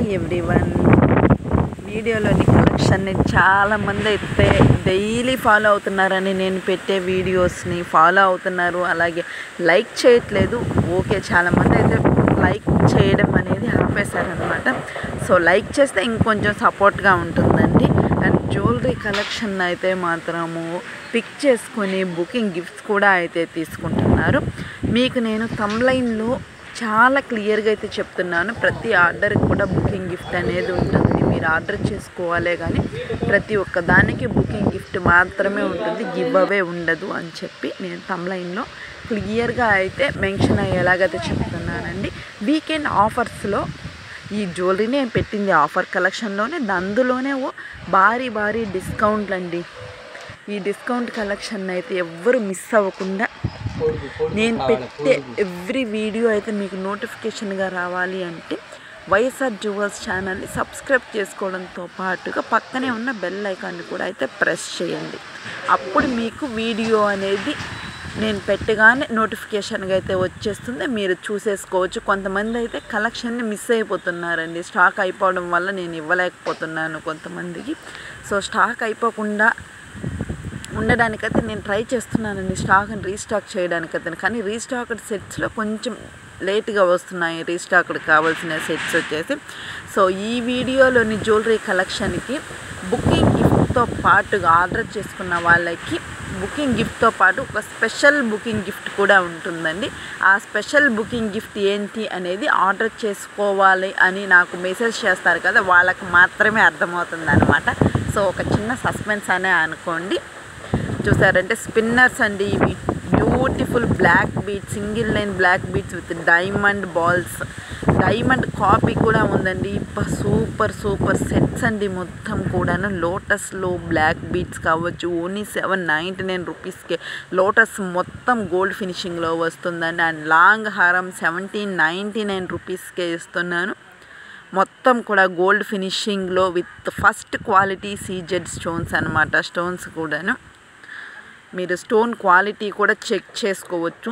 hi everyone వీడియోలోని కలెక్షన్ని చాలామంది అయితే డైలీ ఫాలో అవుతున్నారని నేను పెట్టే వీడియోస్ని ఫాలో అవుతున్నారు అలాగే లైక్ చేయట్లేదు ఓకే చాలామంది అయితే లైక్ చేయడం అనేది ఆపేశారనమాట సో లైక్ చేస్తే ఇంకొంచెం సపోర్ట్గా ఉంటుందండి అండ్ జ్యువెలరీ కలెక్షన్ అయితే మాత్రము పిక్ చేసుకొని బుకింగ్ గిఫ్ట్స్ కూడా అయితే తీసుకుంటున్నారు మీకు నేను తమ్లైన్లో చాలా క్లియర్గా అయితే చెప్తున్నాను ప్రతి ఆర్డర్కి కూడా బుకింగ్ గిఫ్ట్ అనేది ఉంటుంది మీరు ఆర్డర్ చేసుకోవాలే కానీ ప్రతి ఒక్క దానికి బుకింగ్ గిఫ్ట్ మాత్రమే ఉంటుంది గివ్ అవే ఉండదు అని చెప్పి నేను తమ్లైన్లో క్లియర్గా అయితే మెన్షన్ అయ్యేలాగైతే చెప్తున్నానండి వీకెండ్ ఆఫర్స్లో ఈ జ్యువెలరీనే పెట్టింది ఆఫర్ కలెక్షన్లోనే అందులోనే ఓ భారీ భారీ డిస్కౌంట్లు అండి ఈ డిస్కౌంట్ కలెక్షన్ అయితే ఎవ్వరు మిస్ అవ్వకుండా నేను పెట్టే ఎవ్రీ వీడియో అయితే మీకు నోటిఫికేషన్గా రావాలి అంటే వైఎస్ఆర్ జ్యువెల్స్ ఛానల్ని సబ్స్క్రైబ్ చేసుకోవడంతో పాటుగా పక్కనే ఉన్న బెల్ ఐకాన్ని కూడా అయితే ప్రెస్ చేయండి అప్పుడు మీకు వీడియో అనేది నేను పెట్టగానే నోటిఫికేషన్గా అయితే వచ్చేస్తుంది మీరు చూసేసుకోవచ్చు కొంతమంది అయితే కలెక్షన్ని మిస్ అయిపోతున్నారండి స్టాక్ అయిపోవడం వల్ల నేను ఇవ్వలేకపోతున్నాను కొంతమందికి సో స్టాక్ అయిపోకుండా ఉండడానికైతే నేను ట్రై చేస్తున్నానండి స్టాక్ని రీస్టాక్ చేయడానికైతే కానీ రీస్టాక్డ్ సెట్స్లో కొంచెం లేట్గా వస్తున్నాయి రీస్టాక్డ్ కావాల్సిన సెట్స్ వచ్చేసి సో ఈ వీడియోలోని జ్యువెలరీ కలెక్షన్కి బుకింగ్ గిఫ్ట్తో పాటుగా ఆర్డర్ చేసుకున్న వాళ్ళకి బుకింగ్ గిఫ్ట్తో పాటు ఒక స్పెషల్ బుకింగ్ గిఫ్ట్ కూడా ఉంటుందండి ఆ స్పెషల్ బుకింగ్ గిఫ్ట్ ఏంటి అనేది ఆర్డర్ చేసుకోవాలి అని నాకు మెసేజ్ చేస్తారు కదా వాళ్ళకి మాత్రమే అర్థమవుతుంది అనమాట సో ఒక చిన్న సస్పెన్స్ అనే అనుకోండి చూసారంటే స్పిన్నర్స్ అండి ఇవి beautiful black beat single line black beats with diamond balls diamond copy కూడా ఉందండి సూపర్ సూపర్ సెట్స్ అండి మొత్తం కూడాను లోటస్లో బ్లాక్ బీట్స్ కావచ్చు ఓన్లీ సెవెన్ నైంటీ నైన్ రూపీస్కే లోటస్ మొత్తం గోల్డ్ ఫినిషింగ్లో వస్తుందండి అండ్ లాంగ్ హారం సెవెంటీన్ నైంటీ నైన్ రూపీస్కే ఇస్తున్నాను మొత్తం కూడా గోల్డ్ ఫినిషింగ్లో with first quality CZ stones అనమాట స్టోన్స్ కూడాను మీరు స్టోన్ క్వాలిటీ కూడా చెక్ చేసుకోవచ్చు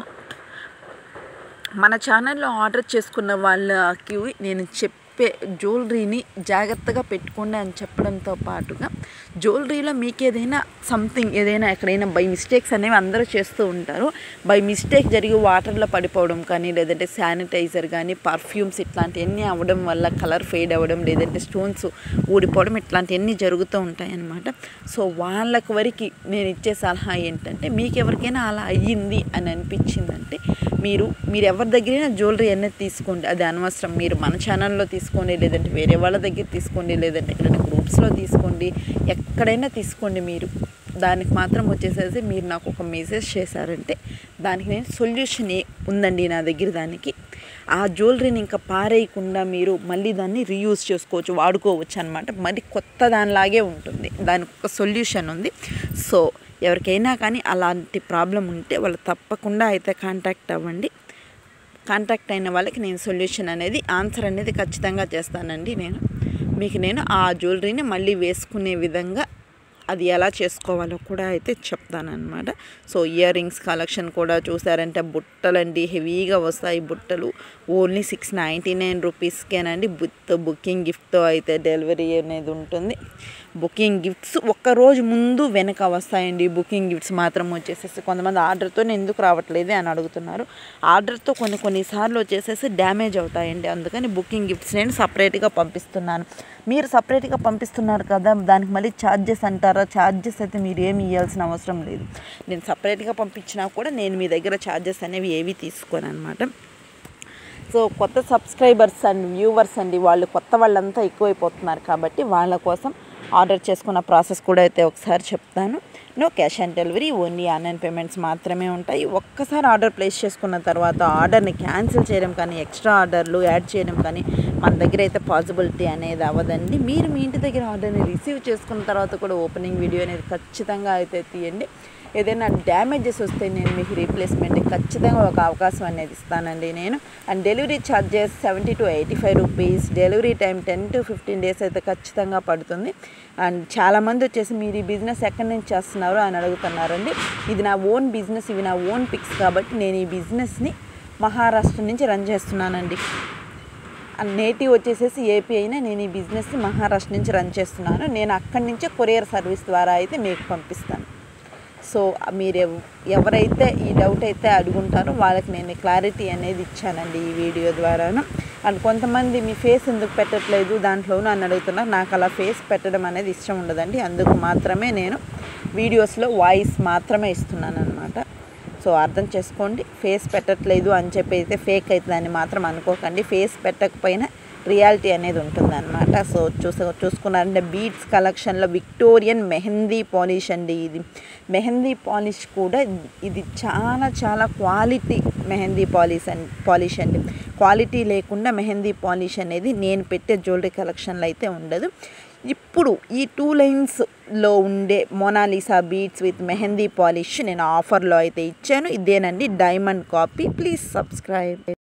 మన ఛానల్లో ఆర్డర్ చేసుకున్న వాళ్ళకి నేను చెప్పే జ్యువెలరీని జాగ్రత్తగా పెట్టుకోండి అని చెప్పడంతో పాటుగా జ్యువెలరీలో మీకు ఏదైనా సంథింగ్ ఏదైనా ఎక్కడైనా బై మిస్టేక్స్ అనేవి అందరూ చేస్తూ ఉంటారు బై మిస్టేక్ జరిగి వాటర్లో పడిపోవడం కానీ లేదంటే శానిటైజర్ కానీ పర్ఫ్యూమ్స్ ఇట్లాంటివన్నీ అవ్వడం వల్ల కలర్ ఫేడ్ అవ్వడం లేదంటే స్టోన్స్ ఊడిపోవడం ఇట్లాంటివన్నీ జరుగుతూ ఉంటాయి అన్నమాట సో వాళ్ళకి వరకు నేను ఇచ్చే సలహా ఏంటంటే మీకు ఎవరికైనా అలా అయ్యింది అని అనిపించిందంటే మీరు మీరు ఎవరి దగ్గరైనా జ్యువెలరీ అనేది తీసుకోండి అది అనవసరం మీరు మన ఛానల్లో తీసుకోండి లేదంటే వేరే వాళ్ళ దగ్గర తీసుకోండి లేదంటే ఎక్కడైనా గ్రూప్స్లో తీసుకోండి ఎక్కడైనా తీసుకోండి మీరు దానికి మాత్రం వచ్చేసేసి మీరు నాకు ఒక మెసేజ్ చేశారంటే దానికి నేను సొల్యూషన్ ఏ ఉందండి నా దగ్గర దానికి ఆ జ్యువెలరీని ఇంకా పారేయకుండా మీరు మళ్ళీ దాన్ని రీయూజ్ చేసుకోవచ్చు వాడుకోవచ్చు అనమాట మరి కొత్త దానిలాగే ఉంటుంది దానికి ఒక సొల్యూషన్ ఉంది సో ఎవరికైనా కానీ అలాంటి ప్రాబ్లం ఉంటే వాళ్ళు తప్పకుండా అయితే కాంటాక్ట్ అవ్వండి కాంటాక్ట్ అయిన వాళ్ళకి నేను సొల్యూషన్ అనేది ఆన్సర్ అనేది ఖచ్చితంగా చేస్తానండి నేను మీకు నేను ఆ జ్యువెలరీని మళ్ళీ వేసుకునే విధంగా అది ఎలా చేసుకోవాలో కూడా అయితే చెప్తానమాట సో ఇయర్ రింగ్స్ కలెక్షన్ కూడా చూసారంటే బుట్టలండి హెవీగా వస్తాయి బుట్టలు ఓన్లీ సిక్స్ నైంటీ నైన్ రూపీస్కేనండి విత్ బుకింగ్ గిఫ్ట్తో అయితే డెలివరీ అనేది ఉంటుంది బుకింగ్ గిఫ్ట్స్ ఒక్కరోజు ముందు వెనక వస్తాయండి బుకింగ్ గిఫ్ట్స్ మాత్రం వచ్చేసేసి కొంతమంది ఆర్డర్తో ఎందుకు రావట్లేదు అని అడుగుతున్నారు ఆర్డర్తో కొన్ని కొన్నిసార్లు వచ్చేసేసి డ్యామేజ్ అవుతాయండి అందుకని బుకింగ్ గిఫ్ట్స్ నేను సపరేట్గా పంపిస్తున్నాను మీరు సపరేట్గా పంపిస్తున్నారు కదా దానికి మళ్ళీ ఛార్జెస్ అంటారా ఛార్జెస్ అయితే మీరు ఏమి ఇవ్వాల్సిన అవసరం లేదు నేను సపరేట్గా పంపించినా కూడా నేను మీ దగ్గర ఛార్జెస్ అనేవి ఏవి తీసుకోను అనమాట సో కొత్త సబ్స్క్రైబర్స్ అండ్ వ్యూవర్స్ అండి వాళ్ళు కొత్త వాళ్ళంతా ఎక్కువైపోతున్నారు కాబట్టి వాళ్ళ కోసం ఆర్డర్ చేసుకున్న ప్రాసెస్ కూడా అయితే ఒకసారి చెప్తాను no cash on delivery only online payments మాత్రమే ఉంటాయి ఒక్కసారి ఆర్డర్ ప్లేస్ చేసుకున్న తర్వాత ఆర్డర్ని క్యాన్సిల్ చేయడం కానీ ఎక్స్ట్రా ఆర్డర్లు యాడ్ చేయడం కానీ మన దగ్గర అయితే పాసిబిలిటీ అనేది అవ్వదండి మీరు మీ ఇంటి దగ్గర ఆర్డర్ని రిసీవ్ చేసుకున్న తర్వాత కూడా ఓపెనింగ్ వీడియో అనేది ఖచ్చితంగా అయితే తీయండి ఏదైనా డ్యామేజెస్ వస్తే నేను మీకు రీప్లేస్మెంట్ ఖచ్చితంగా ఒక అవకాశం అనేది ఇస్తానండి నేను and delivery charges seventy to eighty five rupees delivery time ten to fifteen days అయితే ఖచ్చితంగా పడుతుంది అండ్ చాలామంది వచ్చేసి మీరు ఈ బిజినెస్ ఎక్కడి నుంచి చేస్తున్నారు అని అడుగుతున్నారండి ఇది నా ఓన్ బిజినెస్ ఇవి నా ఓన్ పిక్స్ కాబట్టి నేను ఈ బిజినెస్ని మహారాష్ట్ర నుంచి రన్ చేస్తున్నానండి నేటివ్ వచ్చేసేసి ఏపీ అయినా నేను ఈ బిజినెస్ మహారాష్ట్ర నుంచి రన్ చేస్తున్నాను నేను అక్కడి నుంచే కొరియర్ సర్వీస్ ద్వారా అయితే మీకు పంపిస్తాను సో మీరు ఎవ- ఎవరైతే ఈ డౌట్ అయితే అడుగుంటారో వాళ్ళకి నేను క్లారిటీ అనేది ఇచ్చానండి ఈ వీడియో ద్వారాను అండ్ కొంతమంది మీ ఫేస్ ఎందుకు పెట్టట్లేదు దాంట్లోనూ అని అడుగుతున్నారు నాకు అలా ఫేస్ పెట్టడం అనేది ఇష్టం ఉండదండి అందుకు మాత్రమే నేను వీడియోస్లో వాయిస్ మాత్రమే ఇస్తున్నాను అనమాట సో అర్థం చేసుకోండి ఫేస్ పెట్టట్లేదు అని చెప్పి అయితే ఫేక్ అవుతుందని మాత్రం అనుకోకండి ఫేస్ పెట్టకపోయినా రియాలిటీ అనేది ఉంటుందన్నమాట సో చూస చూసుకున్నారంటే బీట్స్ కలెక్షన్లో విక్టోరియన్ మెహందీ పాలిష్ అండి ఇది మెహందీ పాలిష్ కూడా ఇది చాలా చాలా క్వాలిటీ మెహందీ పాలిష్ అండి పాలిష్ అండి క్వాలిటీ లేకుండా మెహందీ పాలిష్ అనేది నేను పెట్టే జ్యువెలరీ కలెక్షన్లో అయితే ఉండదు ఇప్పుడు ఈ టూ లైన్స్లో ఉండే Mona Lisa beats with mehndi polish నేను ఆఫర్లో అయితే ఇచ్చాను ఇదేనండి డైమండ్ కాపీ ప్లీజ్ సబ్స్క్రైబ్